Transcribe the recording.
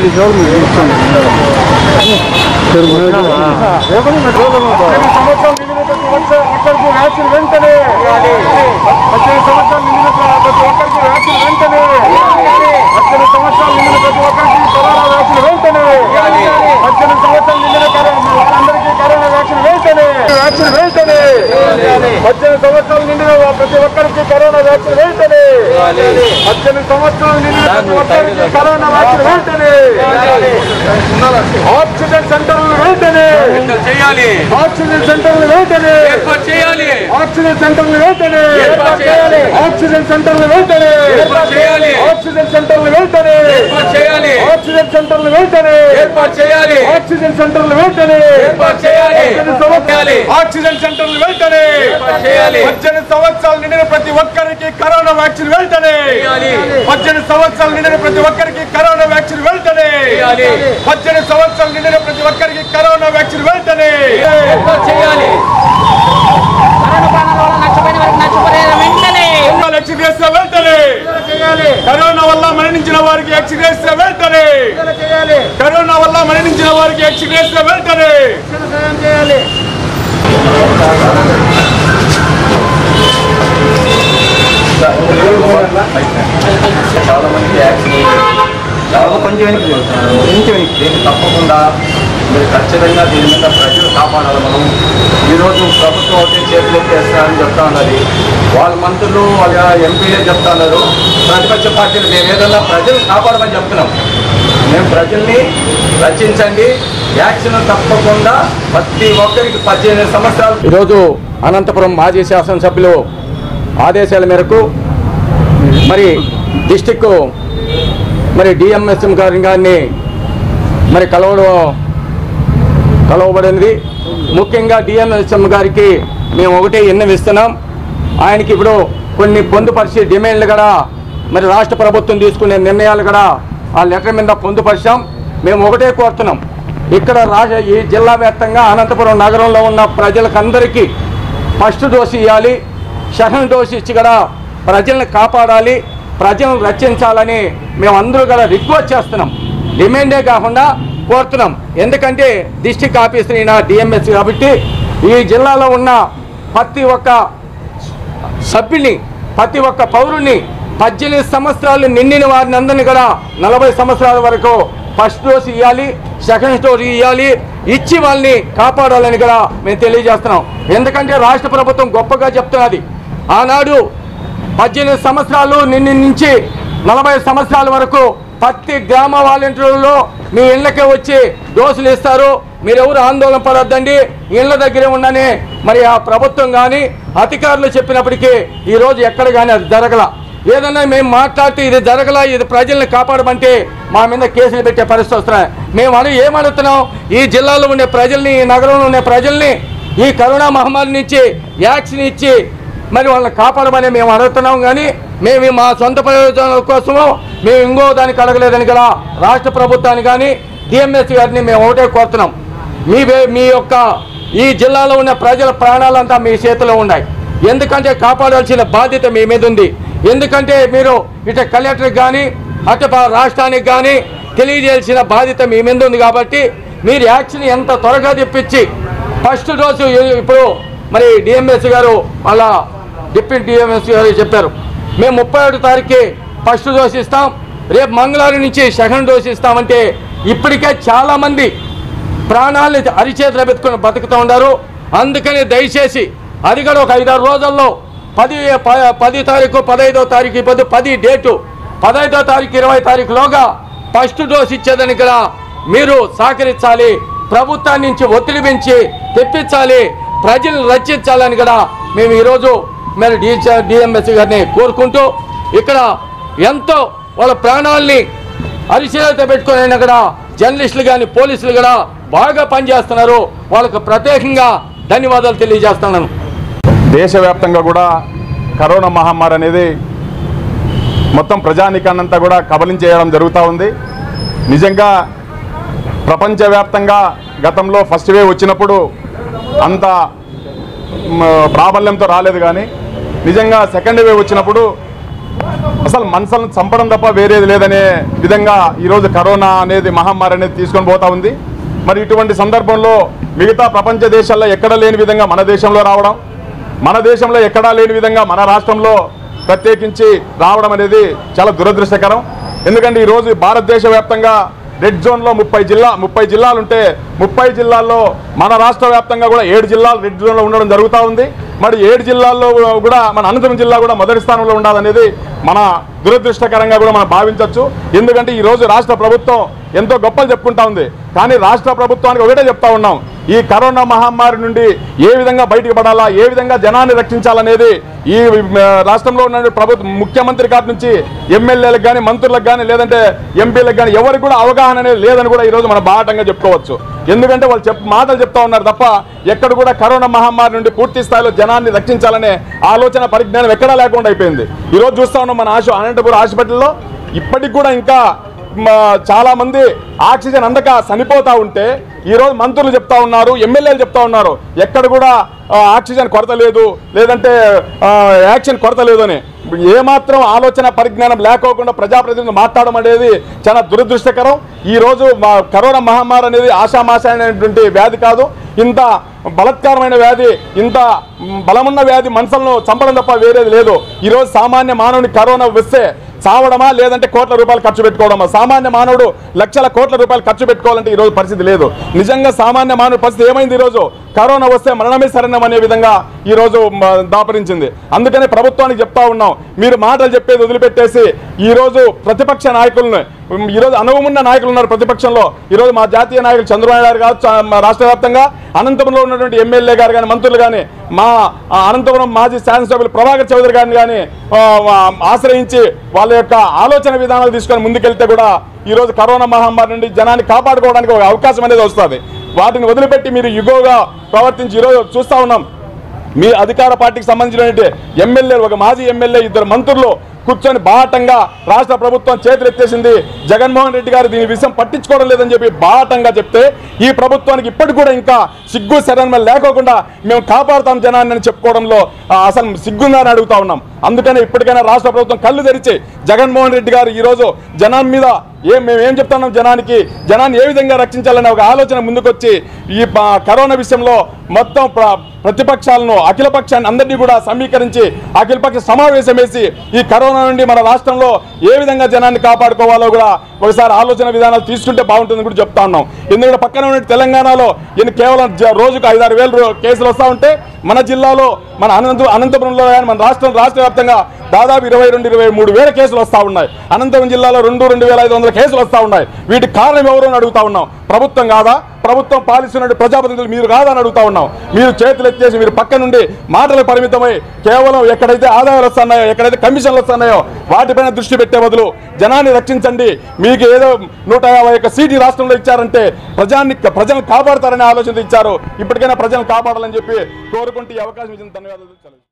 పద్దెనిమిది సంవత్సరాలు నిండిన ప్రతి ఒక్క- ఒక్కరికి వ్యాక్సిన్ వెంటనే పద్దెనిమిది సంవత్సరాలు నిండిన ప్ర- ప్రతి ఒక్కరికి వ్యాక్సిన్ వెంటనే పద్దెనిమిది సంవత్సరాలు నిండిన ప్రతి ఒక్కరికి కరోనా వ్యాక్సిన్ వెంటనే పద్దెనిమిది సంవత్సరాలు నిండిన కరోనా వారందరికీ కరోనా వ్యాక్సిన్ వెంటనే వ్యాక్సిన్ వెంటనే పద్దెనిమిది సంవత్సరాలు నిండిన ప్రతి ఒక్కరికి కరోనా వ్యాక్సిన్ వెంటనే పద్దెనిమిది సంవత్సరాలు నిండిన ప్రతి ఒక్కరికి కరోనా వ్యాక్సిన్ వెంటనే ఆక్సిజన్ సెంటర్లు వెంటనే చేయాలి ఆక్సిజన్ సెంటర్లు వెంటనే ఏర్పాటు చేయాలి ఆక్సిజన్ సెంటర్లు వెంటనే ఏర్పాటు చేయాలి. ఆక్సిజన్ సెంటర్లు వెంటనే ఏర్పాటు చేయాలి. ఆక్సిజన్ సెంటర్లు వెంటనే ఏర్పాటు చేయాలి ఆక్సిజన్ సెంటర్లు వెంటనే ఏర్పాటు చేయాలి ఆక్సిజన్ సెంటర్లు వెంటనే ఏర్పాటు చేయాలి పద్దెనిమిది సంవత్సరాలు ఆక్సిజన్ సెంటర్లు వెంటనే ఏర్పాటు చేయాలి. పద్దెనిమిది సంవత్సరాలు నిండిన ప్రతి ఒక్కరికి కరోనా వ్యాక్సిన్ వెంటనే చేయాలి. పద్దెనిమిది సంవత్సరాలు నిండిన ప్రతి ఒక్కరికి కరోనా వ్యాక్సిన్ వెంటనే చేయాలి. పద్దెనిమిది సంవత్సరాలు నిండిన ప్రతి ఒక్కరికి కరోనా వ్యాక్సిన్ వెంటనే ఏర్పాటు చేయాలి కరోనా ప్రాణాల వల్ల నష్టపోయిన వారికి నష్టపరిహారం వెంటనే వ్యాక్సిన్ వేస్తే వెంటనే కరోనా వల్ల మరణించిన వారికి వ్యాక్సిన్ వేస్తే వెంటనే కరోనా వల్ల మరణించిన వారికి వ్యాక్సిన్ వేస్తే వెంటనే చాలా మందికి యాక్సిడెంట్ చాలా కొంచెం దీన్ని తప్పకుండా మీరు ఖచ్చితంగా దీని మీద ప్రజలు కాపాడాలి మనం ఈరోజు ప్రభుత్వం ఒకటి చేతులు ఎత్తేస్తారని చెప్తా ఉన్నది వాళ్ళ మంత్రులు వాళ్ళ ఎంపీలే చెప్తా ఉన్నారు ప్రతిపక్ష పార్టీలు మేము ఏదన్నా ప్రజలు కాపాడమని చెప్తున్నాం మేము ప్రజల్ని రక్షించండి వ్యాక్సిన్ తప్పకుండా ప్రతి ఒక్కరికి పద్దెనిమిది సంవత్సరాలు ఈరోజు అనంతపురం మాజీ శాసనసభ్యులు ఆదేశాల మేరకు మరి డిస్టిక్ మరి డిఎంఎస్ఎం గారి గారిని మరి కలవడం కలవబడింది ముఖ్యంగా డిఎంఎస్ఎం గారికి మేము ఒకటే విన్నవిస్తున్నాం ఆయనకి ఇప్పుడు కొన్ని పొందుపరిచి డిమాండ్లు కూడా మరి రాష్ట్ర ప్రభుత్వం తీసుకునే నిర్ణయాలు కూడా ఆ లెటర్ మీద పొందుపరిచాం మేము ఒకటే కోరుతున్నాం ఇక్కడ రాష్ట్ర ఈ జిల్లా వ్యాప్తంగా అనంతపురం నగరంలో ఉన్న ప్రజలకందరికీ ఫస్ట్ డోసు ఇవ్వాలి సెకండ్ డోసు ఇచ్చి కూడా ప్రజల్ని కాపాడాలి ప్రజలను రక్షించాలని మేము అందరూ కూడా రిక్వెస్ట్ చేస్తున్నాం డిమాండే కాకుండా కోరుతున్నాం ఎందుకంటే డిస్టిక్ ఆఫీసర్ అయిన డిఎంఎస్ కాబట్టి ఈ జిల్లాలో ఉన్న ప్రతి ఒక్క సభ్యుని ప్రతి ఒక్క పౌరుని పద్దెనిమిది సంవత్సరాలు నిండిన వారిని అందరినీ కూడా నలభై సంవత్సరాల వరకు ఫస్ట్ డోస్ ఇవ్వాలి సెకండ్ డోస్ ఇవ్వాలి ఇచ్చి వాళ్ళని కాపాడాలని కూడా మేము తెలియజేస్తున్నాం ఎందుకంటే రాష్ట్ర ప్రభుత్వం గొప్పగా చెప్తున్నది ఆనాడు పద్దెనిమిది సంవత్సరాలు నిన్న నుంచి నలభై సంవత్సరాల వరకు ప్రతి గ్రామ వాలంటీర్లలో మీ ఇళ్ళకే వచ్చి డోసులు ఇస్తారు మీరెవరు ఆందోళన పడొద్దండి ఇళ్ళ దగ్గరే ఉండని మరి ఆ ప్రభుత్వం కానీ అధికారులు చెప్పినప్పటికీ ఈరోజు ఎక్కడ కానీ అది జరగల ఏదన్నా మేము మాట్లాడితే ఇది జరగల ఇది ప్రజల్ని కాపాడమంటే మా మీద కేసులు పెట్టే పరిస్థితి వస్తున్నాయి మేము అడుగు ఏమడుగుతున్నాం ఈ జిల్లాలో ఉండే ప్రజల్ని ఈ నగరంలో ఉండే ప్రజల్ని ఈ కరోనా మహమ్మారి నుంచి వ్యాక్సిన్ ఇచ్చి మరి వాళ్ళని కాపాడమని మేము అడుగుతున్నాం కానీ మేము మా సొంత ప్రయోజనాల కోసము మేము ఇంకో దానికి అడగలేదని కదా రాష్ట్ర ప్రభుత్వాన్ని కానీ డిఎంఎస్ గారిని మేము ఒకటే కోరుతున్నాం మీ వే- మీ యొక్క ఈ జిల్లాలో ఉన్న ప్రజల ప్రాణాలంతా మీ చేతిలో ఉన్నాయి ఎందుకంటే కాపాడాల్సిన బాధ్యత మీ మీద ఉంది ఎందుకంటే మీరు ఇటు కలెక్టర్కి కానీ అటు ప- రాష్ట్రానికి కానీ తెలియజేయాల్సిన బాధ్యత మీ మీద ఉంది కాబట్టి మీరు యాక్షన్ ఎంత త్వరగా తెప్పించి ఫస్ట్ డోసు ఇ- ఇప్పుడు మరి డిఎంఎస్ గారు వాళ్ళ డిప్యూటీ డిఎంఎస్ గారు చెప్పారు మేము ముప్పై ఒకటి తారీఖుకి ఫస్ట్ డోస్ ఇస్తాం రేపు మంగళవారం నుంచి సెకండ్ డోస్ ఇస్తామంటే ఇప్పటికే చాలామంది ప్రాణాలని అరిచేతులు పెట్టుకుని బతుకుతూ ఉన్నారు అందుకని దయచేసి అది కూడా ఒక ఐదారు రోజుల్లో పది ప- పది తారీఖు పదహైదో తారీఖు ఇప్పుడు పది డేటు పదహైదో తారీఖు ఇరవై తారీఖులోగా ఫస్ట్ డోస్ ఇచ్చేదని కూడా మీరు సహకరించాలి ప్రభుత్వాన్ని నుంచి ఒత్తిడి పెంచి తెప్పించాలి ప్రజలను రక్షించాలని కూడా మేము ఈరోజు మేము డి డిఎంఎస్ గారిని కోరుకుంటూ ఇక్కడ ఎంతో వాళ్ళ ప్రాణాలని అరిచేత పెట్టుకుని కూడా జర్నలిస్టులు కానీ పోలీసులు కూడా బాగా పనిచేస్తున్నారు వాళ్ళకు ప్రత్యేకంగా ధన్యవాదాలు తెలియజేస్తున్నాను దేశవ్యాప్తంగా కూడా కరోనా మహమ్మారి అనేది మొత్తం ప్రజానికాన్నంతా కూడా కబలించేయడం జరుగుతూ ఉంది నిజంగా ప్రపంచవ్యాప్తంగా గతంలో ఫస్ట్ వేవ్ వచ్చినప్పుడు అంత మ, ప్రాబల్యంతో రాలేదు కానీ నిజంగా సెకండ్ వేవ్ వచ్చినప్పుడు అసలు మనసులను చంపడం తప్ప వేరేది లేదనే విధంగా ఈరోజు కరోనా అనేది మహమ్మారి అనేది తీసుకొని పోతా ఉంది మరి ఇటువంటి సందర్భంలో మిగతా ప్రపంచ దేశాల్లో ఎక్కడ లేని విధంగా మన దేశంలో రావడం మన దేశంలో ఎక్కడా లేని విధంగా మన రాష్ట్రంలో ప్రత్యేకించి రావడం అనేది చాలా దురదృష్టకరం ఎందుకంటే ఈరోజు భారతదేశ వ్యాప్తంగా రెడ్ జోన్లో ముప్పై జిల్లా ముప్పై జిల్లాలు ఉంటే ముప్పై జిల్లాల్లో మన రాష్ట్ర వ్యాప్తంగా కూడా ఏడు జిల్లాలు రెడ్ జోన్లో ఉండడం జరుగుతూ ఉంది మరి ఏడు జిల్లాల్లో కూడా మన అనంతపురం జిల్లా కూడా మొదటి స్థానంలో ఉండాలనేది మన దురదృష్టకరంగా కూడా మనం భావించవచ్చు ఎందుకంటే ఈ రోజు రాష్ట్ర ప్రభుత్వం ఎంతో గొప్పలు చెప్పుకుంటా ఉంది కానీ రాష్ట్ర ప్రభుత్వానికి ఒకటే చెప్తా ఉన్నాం ఈ కరోనా మహమ్మారి నుండి ఏ విధంగా బయటికి పడాలా ఏ విధంగా జనాన్ని రక్షించాలనేది ఈ ఆ, రాష్ట్రంలో ఉన్న ప్రభుత్వ ముఖ్యమంత్రి కాటి నుంచి ఎమ్మెల్యేలకు కానీ మంత్రులకు కానీ లేదంటే ఎంపీలకు కానీ ఎవరికి కూడా అవగాహన అనేది లేదని కూడా ఈరోజు మనం బాటంగా చెప్పుకోవచ్చు ఎందుకంటే వాళ్ళు చెప్ మాటలు చెప్తా ఉన్నారు తప్ప ఎక్కడ కూడా కరోనా మహమ్మారి నుండి పూర్తి స్థాయిలో జనాన్ని రక్షించాలనే ఆలోచన పరిజ్ఞానం ఎక్కడా లేకుండా అయిపోయింది ఈరోజు చూస్తా ఉన్నాం మన ఆశ అనంతపురం హాస్పిటల్లో ఇప్పటికి కూడా ఇంకా మ, చాలా మంది ఆక్సిజన్ అందక చనిపోతా ఉంటే ఈ రోజు మంత్రులు చెప్తా ఉన్నారు ఎమ్మెల్యేలు చెప్తా ఉన్నారు ఎక్కడ కూడా ఆ, ఆక్సిజన్ కొరత లేదు లేదంటే ఆ, యాక్షన్ కొరత లేదు అని ఏమాత్రం ఆలోచన పరిజ్ఞానం లేకోకుండా ప్రజాప్రతినిధులు మాట్లాడడం అనేది చాలా దురదృష్టకరం ఈ రోజు మా కరోనా మహమ్మారి అనేది ఆషామాషైనటువంటి వ్యాధి కాదు ఇంత బలత్కారమైన వ్యాధి ఇంత మ్, బలమున్న వ్యాధి మనుషులను చంపడం తప్ప వేరేది లేదు ఈరోజు సామాన్య మానవుని కరోనా వస్తే చావడమా లేదంటే కోట్ల రూపాయలు ఖర్చు పెట్టుకోవడమా సామాన్య మానవుడు లక్షల కోట్ల రూపాయలు ఖర్చు పెట్టుకోవాలంటే ఈ రోజు పరిస్థితి లేదు నిజంగా సామాన్య మానవుడి పరిస్థితి ఏమైంది ఈ రోజు కరోనా వస్తే మరణమే శరణం అనే విధంగా ఈ రోజు మ, దాపరించింది అందుకనే ప్రభుత్వానికి చెప్తా ఉన్నాం మీరు మాటలు చెప్పేది వదిలిపెట్టేసి ఈ రోజు ప్రతిపక్ష నాయకులను ఉమ్, ఈ రోజు అనుభవమున్న నాయకులు ఉన్నారు ప్రతిపక్షంలో ఈ రోజు మా జాతీయ నాయకులు చంద్రబాబు నాయుడు గారు చ- మా రాష్ట్ర వ్యాప్తంగా అనంతపురంలో ఉన్నటువంటి ఎమ్మెల్యే గారు కానీ మంత్రులు కానీ మా ఆ, అనంతపురం మాజీ శాసనసభ్యులు ప్రభాకర్ చౌదరి గారిని కానీ ఆ, ఆ, ఆశ్రయించి వాళ్ళ యొక్క ఆలోచన విధానాలు తీసుకొని ముందుకెళ్తే కూడా ఈ రోజు కరోనా మహమ్మారి నుండి జనాన్ని కాపాడుకోవడానికి ఒక అవకాశం అనేది వస్తుంది వాటిని వదిలిపెట్టి మీరు యుగోగా ప్రవర్తించి ఈరోజు చూస్తా ఉన్నాం మీ అధికార పార్టీకి సంబంధించినటువంటి ఎమ్మెల్యేలు ఒక మాజీ ఎమ్మెల్యే ఇద్దరు మంత్రులు కూర్చొని బాటంగా రాష్ట్ర ప్రభుత్వం చేతులు ఎత్తేసింది జగన్మోహన్ రెడ్డి గారు దీని విషయం పట్టించుకోవడం లేదని చెప్పి బాటంగా చెప్తే ఈ ప్రభుత్వానికి ఇప్పటికి కూడా ఇంకా సిగ్గు శరణం లేకోకుండా మేము కాపాడుతాం జనాన్ని అని చెప్పుకోవడంలో ఆ, అసలు సిగ్గుందని అడుగుతా ఉన్నాం అందుకనే ఇప్పటికైనా రాష్ట్ర ప్రభుత్వం కళ్ళు తెరిచి జగన్మోహన్ రెడ్డి గారు ఈరోజు జనం మీద ఏం మేము ఏం చెప్తున్నాం జనానికి జనాన్ని ఏ విధంగా రక్షించాలనే ఒక ఆలోచన ముందుకొచ్చి ఈ ప- కరోనా విషయంలో మొత్తం ప్ర- ప్రతిపక్షాలను అఖిల పక్షాన్ని అందరినీ కూడా సమీకరించి అఖిలపక్ష సమావేశం వేసి ఈ కరోనా నుండి మన రాష్ట్రంలో ఏ విధంగా జనాన్ని కాపాడుకోవాలో కూడా ఒకసారి ఆలోచన విధానాలు తీసుకుంటే బాగుంటుందని కూడా చెప్తా ఉన్నాం ఎందుకంటే పక్కన ఉన్న తెలంగాణలో ఈయన కేవలం జ- రోజుకు ఐదారు వేలు రో- కేసులు వస్తూ ఉంటే మన జిల్లాలో మన అనంత అనంతపురంలో కానీ మన రాష్ట్రం రాష్ట్ర వ్యాప్తంగా దాదాపు ఇరవై రెండు ఇరవై మూడు వేల కేసులు వస్తూ ఉన్నాయి అనంతపురం జిల్లాలో రెండు రెండు వేల ఐదు వందల కేసులు వస్తూ ఉన్నాయి వీటికి కారణం ఎవరు అని అడుగుతా ఉన్నాం ప్రభుత్వం కాదా ప్రభుత్వం పాలిస్తున్న ప్రజాప్రతినిధులు మీరు కాదా అని అడుగుతా ఉన్నాం మీరు చేతులు ఎత్తేసి మీరు పక్క నుండి మాటలకు పరిమితమై కేవలం ఎక్కడైతే ఆదాయాలు వస్తున్నాయో ఎక్కడైతే కమిషన్లు వస్తున్నాయో వాటిపైన దృష్టి పెట్టే బదులు జనాన్ని రక్షించండి మీకు ఏదో నూట యాభై ఒక్క సీటు ఈ రాష్ట్రంలో ఇచ్చారంటే ప్రజాన్ని ప్రజలను కాపాడతారనే ఆలోచన ఇచ్చారు ఇప్పటికైనా ప్రజలను కాపాడాలని చెప్పి కోరుకుంటూ ఈ అవకాశం ఇచ్చిన ధన్యవాదాలు